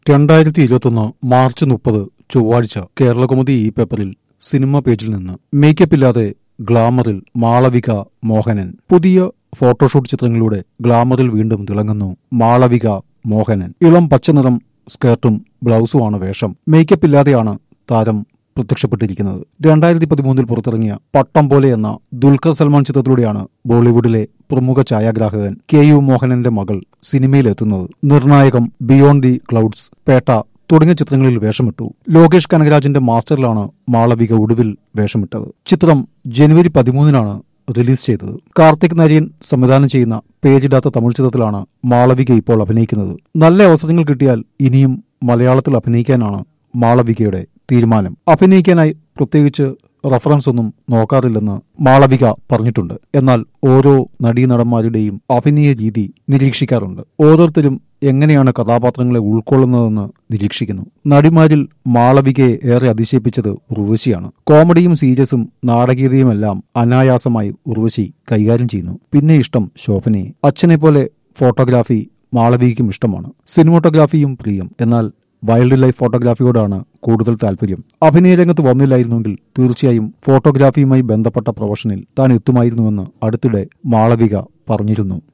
രണ്ടായിരത്തി ഇരുപത്തൊന്ന് മാർച്ച് മുപ്പത് ചൊവ്വാഴ്ച കേരളകൗമുദി ഈ പേപ്പറിൽ സിനിമ പേജിൽ നിന്ന് മേക്കപ്പ് ഇല്ലാതെ ഗ്ലാമറിൽ മാളവിക മോഹനൻ പുതിയ ഫോട്ടോഷൂട്ട് ചിത്രങ്ങളിലൂടെ ഗ്ലാമറിൽ വീണ്ടും തിളങ്ങുന്നു മാളവിക മോഹനൻ ഇളം പച്ചനിറം സ്കേർട്ടും ബ്ലൗസുമാണ് വേഷം മേക്കപ്പ് ഇല്ലാതെയാണ് താരം പ്രത്യക്ഷപ്പെട്ടിരിക്കുന്നത് രണ്ടായിരത്തി പതിമൂന്നിൽ പുറത്തിറങ്ങിയ പട്ടം പോലെ എന്ന ദുൽഖർ സൽമാൻ ചിത്രത്തിലൂടെയാണ് ബോളിവുഡിലെ പ്രമുഖ ഛായാഗ്രാഹകൻ കെ യു മോഹനന്റെ മകൾ സിനിമയിലെത്തുന്നത് നിർണായകം ബിയോണ്ട് ദി ക്ലൗഡ്സ് പേട്ട തുടങ്ങിയ ചിത്രങ്ങളിൽ വേഷമിട്ടു ലോകേഷ് കനകരാജിന്റെ മാസ്റ്ററിലാണ് മാളവിക ഒടുവിൽ വേഷമിട്ടത് ചിത്രം ജനുവരി പതിമൂന്നിനാണ് റിലീസ് ചെയ്തത് കാർത്തിക് നര്യൻ സംവിധാനം ചെയ്യുന്ന പേജിടാത്ത തമിഴ് ചിത്രത്തിലാണ് മാളവിക ഇപ്പോൾ അഭിനയിക്കുന്നത് നല്ല അവസരങ്ങൾ കിട്ടിയാൽ ഇനിയും മലയാളത്തിൽ അഭിനയിക്കാനാണ് മാളവികയുടെ തീരുമാനം അഭിനയിക്കാനായി പ്രത്യേകിച്ച് റഫറൻസ് ഒന്നും നോക്കാറില്ലെന്ന് മാളവിക പറഞ്ഞിട്ടുണ്ട് എന്നാൽ ഓരോ നടീനടന്മാരുടെയും അഭിനയ രീതി നിരീക്ഷിക്കാറുണ്ട് ഓരോരുത്തരും എങ്ങനെയാണ് കഥാപാത്രങ്ങളെ ഉൾക്കൊള്ളുന്നതെന്ന് നിരീക്ഷിക്കുന്നു നടിമാരിൽ മാളവികയെ ഏറെ അതിശയിപ്പിച്ചത് ഉർവശിയാണ് കോമഡിയും സീരിയസും നാടകീയതയുമെല്ലാം അനായാസമായി ഉർവശി കൈകാര്യം ചെയ്യുന്നു പിന്നെ ഇഷ്ടം ശോഭനയെ അച്ഛനെ പോലെ ഫോട്ടോഗ്രാഫി മാളവികയ്ക്കും ഇഷ്ടമാണ് സിനിമോട്ടോഗ്രാഫിയും പ്രിയം എന്നാൽ വൈൽഡ് ലൈഫ് ഫോട്ടോഗ്രാഫിയോടാണ് കൂടുതൽ താല്പര്യം അഭിനയ രംഗത്ത് വന്നില്ലായിരുന്നെങ്കിൽ തീർച്ചയായും ഫോട്ടോഗ്രാഫിയുമായി ബന്ധപ്പെട്ട പ്രൊഫഷനിൽ താൻ എത്തുമായിരുന്നുവെന്ന് അടുത്തിടെ മാളവിക പറഞ്ഞിരുന്നു